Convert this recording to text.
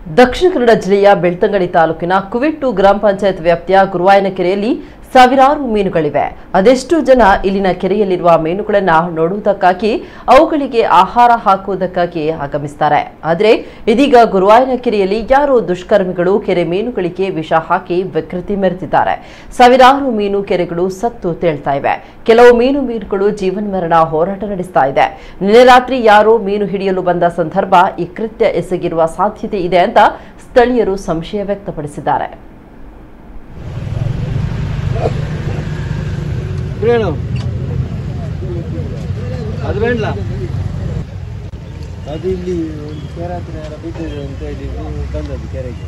ದಕ್ಷಿಣ ಕನ್ನಡ ಜಿಲ್ಲೆಯ ಬೆಳ್ತಂಗಡಿ ತಾಲೂಕಿನ ಕುವೆಟ್ಟು ಗ್ರಾಮ ಪಂಚಾಯತ್ ವ್ಯಾಪ್ತಿಯ ಗುರುವಾಯನ ಕೆರೆಯಲ್ಲಿ ಸಾವಿರಾರು ಮೀನುಗಳಿವೆ ಅದೆಷ್ಟು ಜನ ಇಲ್ಲಿನ ಕೆರೆಯಲ್ಲಿರುವ ಮೀನುಗಳನ್ನ ನೋಡುವುದಕ್ಕಾಗಿ ಅವುಗಳಿಗೆ ಆಹಾರ ಹಾಕುವುದಕ್ಕಾಗಿ ಆಗಮಿಸ್ತಾರೆ ಆದರೆ ಇದೀಗ ಗುರುವಾಯನ ಕೆರೆಯಲ್ಲಿ ಯಾರೋ ದುಷ್ಕರ್ಮಿಗಳು ಕೆರೆ ಮೀನುಗಳಿಗೆ ವಿಷ ಹಾಕಿ ವಿಕೃತಿ ಮೆರೆದಿದ್ದಾರೆ ಸಾವಿರಾರು ಮೀನು ಕೆರೆಗಳು ಸತ್ತು ತೇಳ್ತಾ ಇವೆ ಕೆಲವು ಮೀನು ಮೀನುಗಳು ಜೀವನ್ಮರಣ ಹೋರಾಟ ನಡೆಸ್ತಾ ಇದೆ ನಿನ್ನೆ ರಾತ್ರಿ ಯಾರೋ ಮೀನು ಹಿಡಿಯಲು ಬಂದ ಸಂದರ್ಭ ಈ ಕೃತ್ಯ ಎಸಗಿರುವ ಸಾಧ್ಯತೆ ಇದೆ ಅಂತ ಸ್ಥಳೀಯರು ಸಂಶಯ ವ್ಯಕ್ತಪಡಿಸಿದ್ದಾರೆ ಬೇಡ ಅದು ಬೇಡ ಅದು ಇಲ್ಲಿ ಒಂದು ಕೆರೆ ಹತ್ರ ಯಾರೋ ಬಿದ್ದಿದೆ ಅಂತ ಹೇಳಿ ನೀವು ಬಂದದ್ದು ಕೆರೆಗೆ